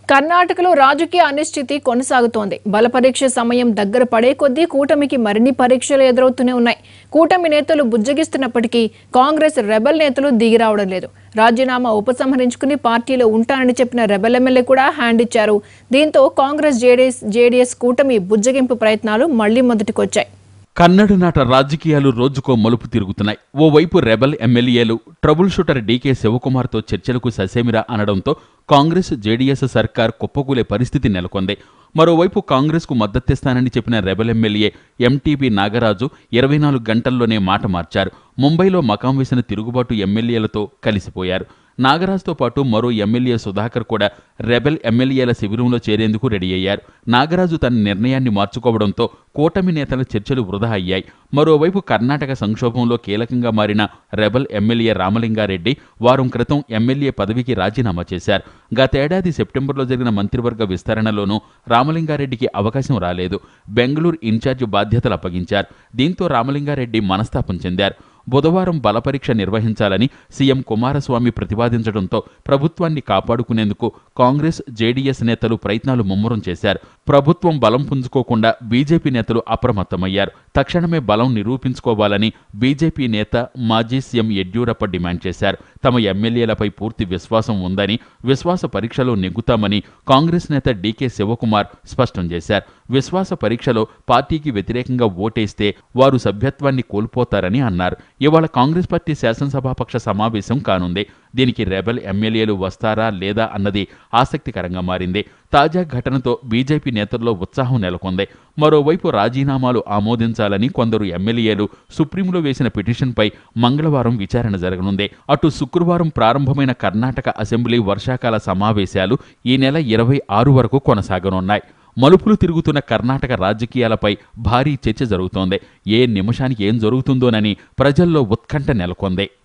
కర్ణాటకలో రాజకీయ అనిశ్చితి కొనసాగుతోంది బలపరీక్ష సమయం దగ్గర పడే కొద్దీ కూటమికి మరిన్ని పరీక్షలు ఎదురవుతూనే ఉన్నాయి కూటమి నేతలు బుజ్జగిస్తున్నప్పటికీ కాంగ్రెస్ రెబల్ నేతలు దిగిరావడం లేదు రాజీనామా ఉపసంహరించుకుని పార్టీలో ఉంటానని చెప్పిన రెబల్ ఎమ్మెల్యే కూడా హ్యాండ్ ఇచ్చారు దీంతో కాంగ్రెస్ జేడీఎస్ జేడీఎస్ కూటమి బుజ్జగింపు ప్రయత్నాలు మళ్లీ మొదటికొచ్చాయి కన్నడ నాట రాజకీయాలు రోజుకో మలుపు తిరుగుతున్నాయి ఓవైపు రెబల్ ఎమ్మెల్యేలు ట్రబుల్ షూటర్ డీకే శివకుమార్తో చర్చలకు ససేమిరా అనడంతో కాంగ్రెస్ జేడీఎస్ సర్కార్ కుప్పకూలే పరిస్థితి నెలకొంది మరోవైపు కాంగ్రెస్కు మద్దతిస్తానని చెప్పిన రెబల్ ఎమ్మెల్యే ఎంటీబీ నాగరాజు ఇరవై నాలుగు గంటల్లోనే మాట మార్చారు ముంబైలో మకాం వేసిన తిరుగుబాటు ఎమ్మెల్యేలతో కలిసిపోయారు నాగరాజ్తో పాటు మరో ఎమ్మెల్యే సుధాకర్ కూడా రెబెల్ ఎమ్మెల్యేల శిబిరంలో చేరేందుకు రెడీ అయ్యారు నాగరాజు తన నిర్ణయాన్ని మార్చుకోవడంతో కూటమి నేతల చర్చలు వృధా అయ్యాయి మరోవైపు కర్ణాటక సంక్షోభంలో కీలకంగా మారిన రెబల్ ఎమ్మెల్యే రామలింగారెడ్డి వారం క్రితం ఎమ్మెల్యే పదవికి రాజీనామా చేశారు గతేడాది సెప్టెంబర్లో జరిగిన మంత్రివర్గ విస్తరణలోనూ రామలింగారెడ్డికి అవకాశం రాలేదు బెంగళూరు ఇన్ఛార్జ్ బాధ్యతలు అప్పగించారు దీంతో రామలింగారెడ్డి మనస్తాపం చెందారు బుధవారం బలపరీక్ష నిర్వహించాలని సీఎం కుమారస్వామి ప్రతిపాదించడంతో ప్రభుత్వాన్ని కాపాడుకునేందుకు కాంగ్రెస్ జేడీఎస్ నేతలు ప్రయత్నాలు ముమ్మరం చేశారు ప్రభుత్వం బలం పుంజుకోకుండా బీజేపీ నేతలు అప్రమత్తమయ్యారు తక్షణమే బలం నిరూపించుకోవాలని బీజేపీ నేత మాజీ సీఎం యడ్యూరప్ప డిమాండ్ చేశారు తమ ఎమ్మెల్యేలపై పూర్తి విశ్వాసం ఉందని విశ్వాస పరీక్షలో నెగ్గుతామని కాంగ్రెస్ నేత డీకే శివకుమార్ స్పష్టం చేశారు విశ్వాస పరీక్షలో పార్టీకి వ్యతిరేకంగా ఓటేస్తే వారు సభ్యత్వాన్ని కోల్పోతారని అన్నారు ఇవాళ కాంగ్రెస్ పార్టీ శాసనసభాపక్ష సమావేశం కానుంది దీనికి రెబల్ ఎమ్మెల్యేలు వస్తారా లేదా అన్నది ఆసక్తికరంగా మారింది తాజా ఘటనతో బీజేపీ నేతల్లో ఉత్సాహం నెలకొంది మరోవైపు రాజీనామాలు ఆమోదించాలని కొందరు ఎమ్మెల్యేలు సుప్రీంలో వేసిన పిటిషన్పై మంగళవారం విచారణ జరగనుంది అటు శుక్రవారం ప్రారంభమైన కర్ణాటక అసెంబ్లీ వర్షాకాల సమావేశాలు ఈ నెల ఇరవై ఆరు వరకు కొనసాగనున్నాయి మలుపులు తిరుగుతున్న కర్ణాటక రాజకీయాలపై భారీ చర్చ జరుగుతోంది ఏ నిమిషానికి ఏం జరుగుతుందోనని ప్రజల్లో ఉత్కంఠ నెలకొంది